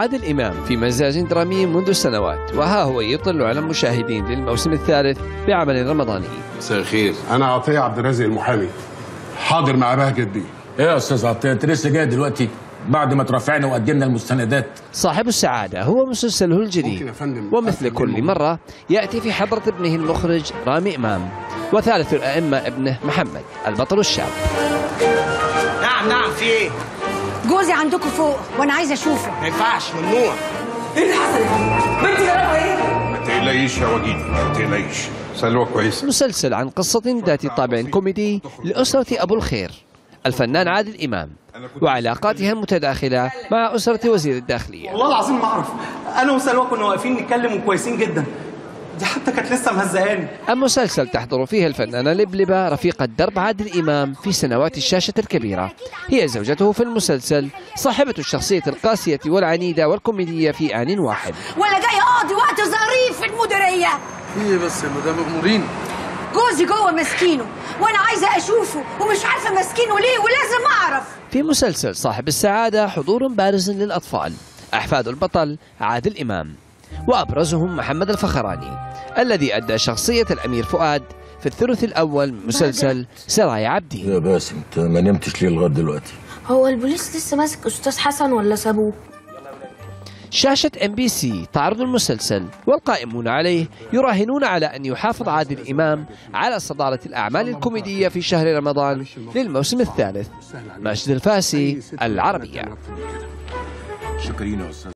عادل إمام في مزاج درامي منذ سنوات وها هو يطل على المشاهدين للموسم الثالث بعمل رمضاني مساء الخير انا عطيه عبد الرازق المحامي حاضر مع بهجت دي ايه يا استاذ عطيه انت لسه جاي دلوقتي بعد ما ترافعنا وقدمنا المستندات صاحب السعادة هو مسلسله ممكن الجديد يا فندم ومثل أقفل كل الموضوع؟ مرة يأتي في حضرة ابنه المخرج رامي إمام وثالث الأئمة ابنه محمد البطل الشاب نعم نعم في ايه؟ جوزي عندكم فوق وانا عايزه اشوفه ما ينفعش ممنوع ما تقلقيش يا وجيدي ما تقلقيش سلوى كويسه مسلسل عن قصة ذات طابع كوميدي لأسرة أبو الخير الفنان عادل إمام وعلاقاتها المتداخلة مع أسرة وزير الداخلية والله العظيم ما اعرف انا وسلوى كنا واقفين نتكلم وكويسين جدا دي حتى كانت لسه مهزقاني المسلسل تحضر فيه الفنانة لبلبة رفيقة درب عادل إمام في سنوات الشاشة الكبيرة هي زوجته في المسلسل صاحبة الشخصية القاسية والعنيدة والكوميدية في آن واحد ولا جاي اقضي وقت ظريف في المديريه ايه بس يا مدام مأمورين جوزي جوه ماسكينه وانا عايزه اشوفه ومش عارفه ماسكينه ليه ولازم اعرف في مسلسل صاحب السعادة حضور بارز للأطفال أحفاد البطل عادل إمام وأبرزهم محمد الفخراني الذي أدى شخصية الأمير فؤاد في الثلث الأول من مسلسل سرايا عبدي يا باسم انت ما نمتش ليه لغايه دلوقتي هو البوليس لسه ماسك استاذ حسن ولا سابوه شاشة ام بي سي تعرض المسلسل والقائمون عليه يراهنون على أن يحافظ عادل إمام على صدارة الأعمال الكوميدية في شهر رمضان للموسم الثالث ماجد الفاسي العربية شكرين يا استاذ